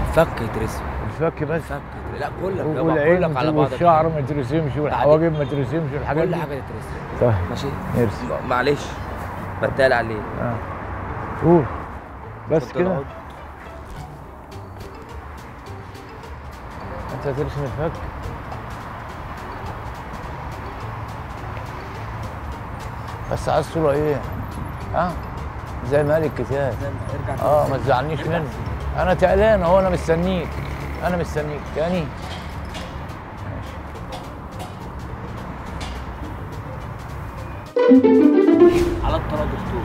الفك يترسم الفك بس الفك يترسم. لا كلك يابا والعين كلك على بعضك والشعر ما يترسمش والحواجب ما ترسمش والحاجات كل دي حاجه تترسم طيب ماشي نرسم م- معلش بتقال عليه اه قول بس اتفضل كده اقعد. انت هترسم الفك بس عايز صورة ايه؟ ها؟ زي مال الكتاب ارجع اه ما تزعلنيش منه انا تقلان اهو انا مستنيك انا مستنيك تاني على الطلاق دستور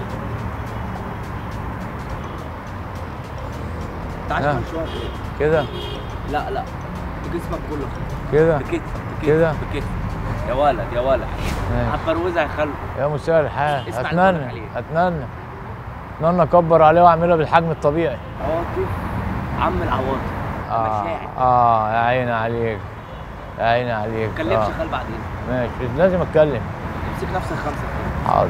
تعال آه. كمان شويه كده. كده لا لا بجسمك كله كده بكتفك كده. بكتفك بكتفك يا ولد يا ولد ماشي. هتبروزها يا خلو يا مسهل الحال اسمع اللي بقولك اتمنى عليه. اتمنى اتمنى اكبر عليه واعملها بالحجم الطبيعي عواطف عم العواطف اه مشاعر اه يا عيني عليك يا عيني عليك ما تكلمش آه. خال بعدين ماشي لازم اتكلم امسك نفسك خمسه كده حاضر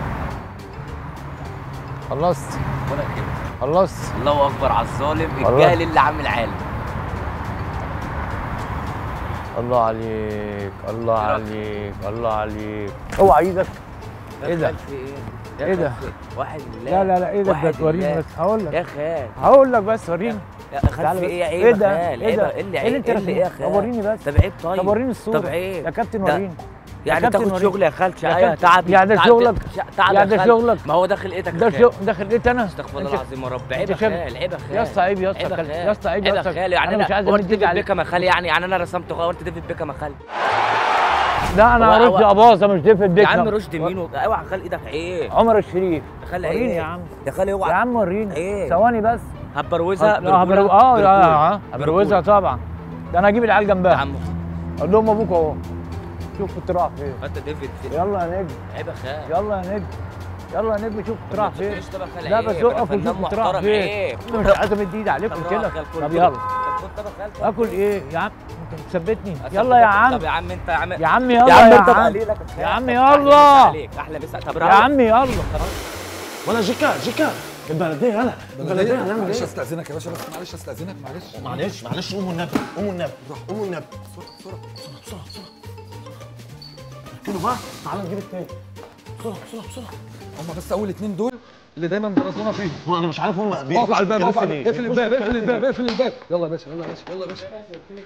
خلصت ولا كده خلصت الله اكبر على الظالم الله. الجاهل اللي عامل عالم الله عليك الله إيه رأيك؟ عليك الله عليك اوعى ايدك ايه ده؟ دخل في ايه؟ إيه ده؟ دخل في- واحد لله لا لا لا ايه ده واحد بجد وريني لله. بس هقول يا لك خال هقول لك بس وريني يا خال تعالى في بس. ايه يا ايه عيب ده؟ يا خال ايه ده؟ ايه اللي ايه اللي عيب انت ايه اللي ايه يا رسمه؟ خال طب وريني بس طب عيب طيب طب وريني الصورة طب عيب يا كابتن ده- وريني يعني كابتن تاخد وريني. شغل يا خال يا شقاية كابتن، تعب يعني ده تعب- شغلك؟ تعب يعني يا ده خال. شغلك؟ ما هو داخل ايدك ده يا شغل خال. داخل ايه انا استغفر أنت- الله العظيم يا رب عيب يا أنت شايف- خال عيب يا خال يا اسطى عيب يا اسطى عيب كلام. خال. يا اسطى عيب يا عيب اسطى خال يعني انا مش انا عايز هو امد انت ايدي ديفيد عليك بيكهام يا خال يعني يعني انا رسمت غلط وانت ديفيد بيكهام يا خال لا انا هو- رشدي هو- اباظه مش ديفيد يا بيكهام عم رشدي مين و- اوعى خال ايدك عيب عمر الشريف يا خال وريني عيب يا عم يا خال يا اوعى عم وريني إيه؟ ثواني بس هتبروزها لا هبرو... برجولة؟ اه برجولة. اه هبروزها طبعا ده انا هجيب العيال يا جنبها عم اقول لهم ابوك اهو شوف كنت رايح فين انت ديفيد في يلا يا نجم عيب يا خال يلا يا نجم يلا يا نجم شوف كنت رايح فين تقوليش طب يا خال لا عيب، بس أنا وقف فنان وشوف كنت رايح محترم، فين عيب. أنا مش عايز امد ايدي عليك طب قلت روح لك يا خال، كل طب كل. يلا طب خد طب يا خال، اكل ايه يا عم انت بتثبتني أثبت يلا يا لك. عم طب يا عم انت يا عم يا عم يا يلا عم يا انت عم بقليلك يا عم أحلى مسا يلا عليك احلى مسا طب يا روح. عم يلا ولا جيكا جيكا البلديه يلا البلديه هنعمل معلش ايه؟ استاذنك يا باشا بس معلش استاذنك معلش معلش معلش قوموا النبي قوموا النبي قوموا النبي بسرعه بسرعه بسرعه بسرعه اركنوا بقى تعالى نجيب التاني بسرعه بسرعه بسرعه هم بس اول اتنين دول اللي دايما بيرزقونا فيهم هو انا مش عارف هم اقف على الباب اقف على ليه؟ اقفل الباب اقفل الباب اقفل الباب يلا يا باشا يلا يا باشا يلا يا باشا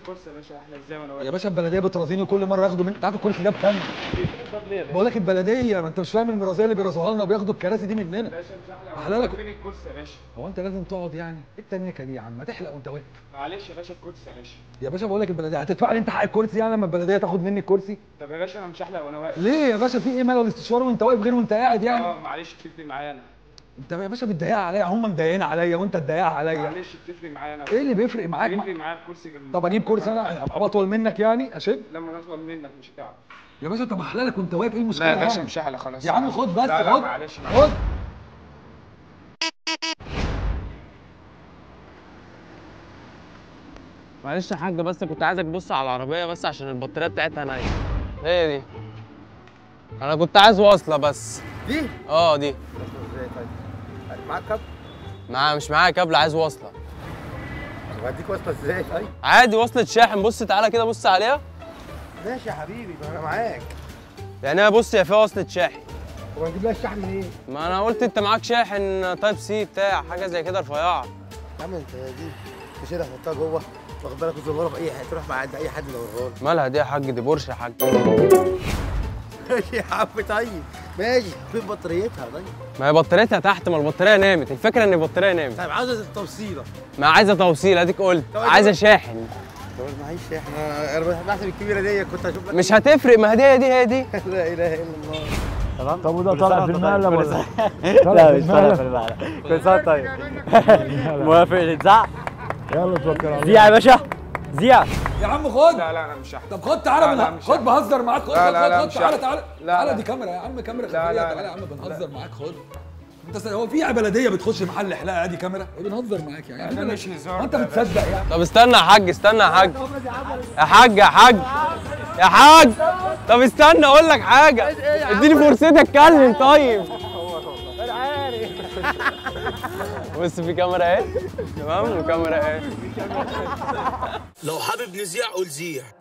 يا باشا البلديه بترازيني كل مره ياخدوا مني انت عارف الكرسي ده بكام؟ بقول لك البلديه ما انت مش فاهم المرازيه اللي بيرازوها لنا وبياخدوا الكراسي دي مننا احلالك فين الكرسي يا باشا؟ هو انت لازم تقعد يعني ايه التنيكه دي يا عم ما تحلق وانت واقف معلش يا باشا الكرسي يا باشا يا باشا بقول لك البلديه هتدفع لي انت حق الكرسي يعني لما البلديه تاخد مني الكرسي طب يا باشا انا مش هحلق وانا واقف ليه يا باشا في ايه مال الاستشوار وانت واقف غير وانت قاعد يعني اه معلش بتفرق معايا انا انت يا باشا بتضايقها عليا هم مضايقين عليا وانت تضايقها عليا معلش بتفرق معايا انا ايه اللي بيفرق معاك بيفرق معايا الكرسي جنب طب اجيب كرسي انا ابقى اطول منك يعني اشد لما نطول منك مش هتعرف يا باشا طب احلالك وانت واقف ايه المشكله لا يا باشا يعني؟ مش هحلق خلاص يا عم خد بس لا لا خد معلش خد معلش يا حاج بس كنت عايزك تبص على العربية بس عشان البطارية بتاعتها نايمة هي دي أنا كنت عايز واصلة بس دي اه دي ازاي طيب معاك كاب مع مش معايا كابل عايز واصلة طب هديك وصفه ازاي طيب عادي وصلة شاحن بص تعالى كده بص عليها ماشي يا حبيبي ما انا معاك يعني أنا بص هي فيها وصلة شاحن هو هنجيب لها الشحن منين؟ ما أنا قلت أنت معاك شاحن تايب سي بتاع حاجة زي كده رفيعة يا عم انت دي تشيلها تحطها جوه واخد بالك الزماره في اي حته تروح مع عند اي حد يدورها لك مالها دي يا حاج دي بورش يا حاج ماشي يا عم طيب ماشي فين بطاريتها طيب ما هي بطاريتها تحت ما البطارية نامت الفكرة إن البطارية نامت طيب عاوزه التوصيله ما عايزة توصيل أديك قلت طب عايزة شاحن طب معيش احنا انا بحسب الكبيره دي كنت هشوف لك مش هتفرق ما هي دي هي دي لا اله الا الله طب وده طالع في المقلب ولا لا مش طالع في المعنى كل سنه طيب موافق نتزعق يلا توكل على الله زيع يا باشا زيع يا عم خد لا لا انا مش هحلق طب خد تعالى لا، لا، من مش خد هحلق. بهزر معاك خد لا، خد لا، لا، خد مش تعالى هحلق. تعالى لا، تعالى لا. دي كاميرا يا عم كاميرا لا، خلفيه لا، تعالى لا. يا عم بنهزر معاك خد انت س- هو في بلديه بتخش محل حلاقه ادي كاميرا إيه بنهزر معاك يعني ده مش هزار انت ده يا بتصدق يعني طب استنى يا حاج استنى يا حاج يا حاج يا حاج يا حاج طب استنى اقول لك حاجه اديني فرصتي اتكلم طيب بص في كاميرا اهي تمام وكاميرا اهي لو حابب نزيع قول زيع